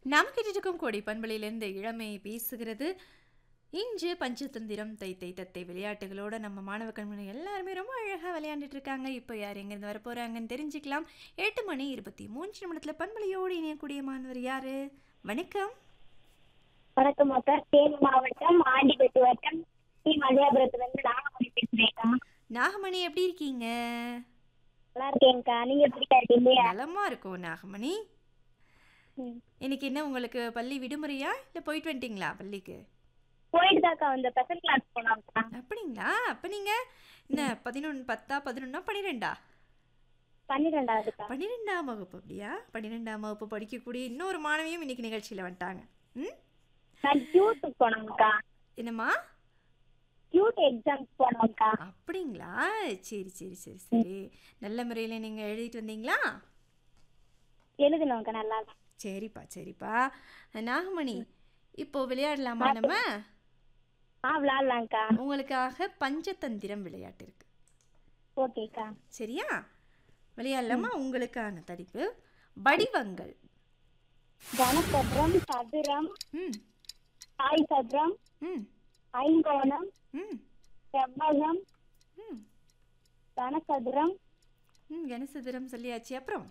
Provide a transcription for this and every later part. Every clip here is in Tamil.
நாம் கேட்டிருக்கும் கோடி பண்பலையிலிருந்து இளமை பேசுகிறது இன்று பஞ்சதந்திரம் தை தை தத்தை விளையாட்டுகளோட நம்ம மாணவ கண்மணி எல்லாருமே ரொம்ப அழகாக விளையாண்டுட்டு இருக்காங்க இப்போ யார் எங்கேருந்து வர போகிறாங்கன்னு தெரிஞ்சுக்கலாம் எட்டு மணி இருபத்தி மூன்று நிமிடத்தில் பண்பலையோடு இணையக்கூடிய மாணவர் யாரு வணக்கம் வணக்கம் அக்கா தேனி மாவட்டம் ஆண்டிப்பட்டி வட்டம் ஸ்ரீ மலையாபுரத்துல இருந்து நாகமணி பேசுறேன்க்கா நாகமணி எப்படி இருக்கீங்க நல்லா இருக்கேன்க்கா நீங்க எப்படிக்கா இருக்கீங்க நலமா இருக்கும் நாகமணி ம். இன்னைக்கு என்ன உங்களுக்கு பள்ளி விடுமுறையா இல்லை போயிட்டு வந்துட்டீங்களா பள்ளிக்கு போயிட்டு தாக்கா அந்த ஸ்பெஷல் கிளாஸ் போனோம்க்கா அப்படிங்களா அப்போ நீங்கள் என்ன பதினொன்று பத்தா பதினொன்னா பன்னிரெண்டா பன்னிரெண்டாவதுக்கா பன்னிரெண்டாம் வகுப்பு அப்படியா பன்னிரெண்டாம் வகுப்பு படிக்கக்கூடிய இன்னொரு மாணவியும் இன்னைக்கு நிகழ்ச்சியில் வந்துட்டாங்க ம் நான் டியூட்டுக்கு போனோம்க்கா என்னம்மா டியூட் எக்ஸாம்ஸ் போனோம்க்கா அப்படிங்களா சரி சரி சரி சரி நல்ல முறையில் நீங்கள் எழுதிட்டு வந்தீங்களா எழுதணும்க்கா நல்லா சரிப்பா சரிப்பா நாகமணி இப்போ விளையாடலாமா நம்ம ஆ விளாட்லாம்க்கா உங்களுக்காக பஞ்சதந்திரம் விளையாட்டு இருக்கு ஓகேக்கா சரியா விளையாடலாமா உங்களுக்கான தடிப்பு வடிவங்கள் கனசதுரம் சதுரம் ம் தாய் சதுரம் ம் ஐங்கோணம் ம் செவ்வகம் ம் கனசதுரம் ம் கனசதுரம் சொல்லியாச்சு அப்புறம்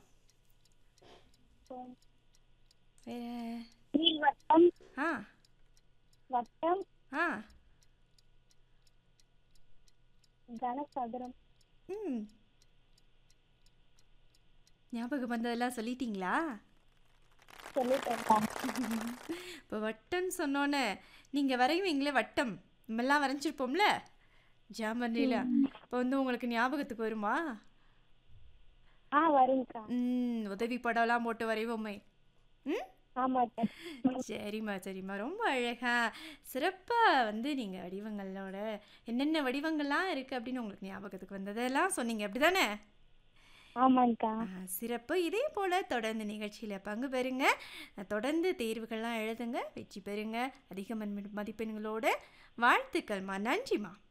வேற நீள்வட்டம் ஆ வட்டம் ஆ கனசதுரம் ம் ஞாபகம் வந்ததெல்லாம் சொல்லிட்டீங்களா சொல்லிட்டேன்க்கா இப்போ வட்டம்னு சொன்னோன்னே நீங்கள் வரைவீங்களே வட்டம் நம்மெல்லாம் வரைஞ்சிருப்போம்ல ஜாமண்டியில் இப்போ வந்து உங்களுக்கு ஞாபகத்துக்கு வருமா ஆ வரும்க்கா ம் உதவி படம்லாம் போட்டு வரைவோமே ம் ஆமாக்கா சரிம்மா சரிம்மா ரொம்ப அழகா சிறப்பாக வந்து நீங்கள் வடிவங்களோட என்னென்ன வடிவங்கள்லாம் இருக்குது அப்படின்னு உங்களுக்கு ஞாபகத்துக்கு வந்ததெல்லாம் சொன்னீங்க அப்படி தானே ஆமாங்கக்கா சிறப்பு இதே போல் தொடர்ந்து நிகழ்ச்சியில் பங்கு பெறுங்க தொடர்ந்து தேர்வுகள்லாம் எழுதுங்க வெற்றி பெறுங்க அதிக மதிப்பெண்களோட வாழ்த்துக்கள்மா நன்றிம்மா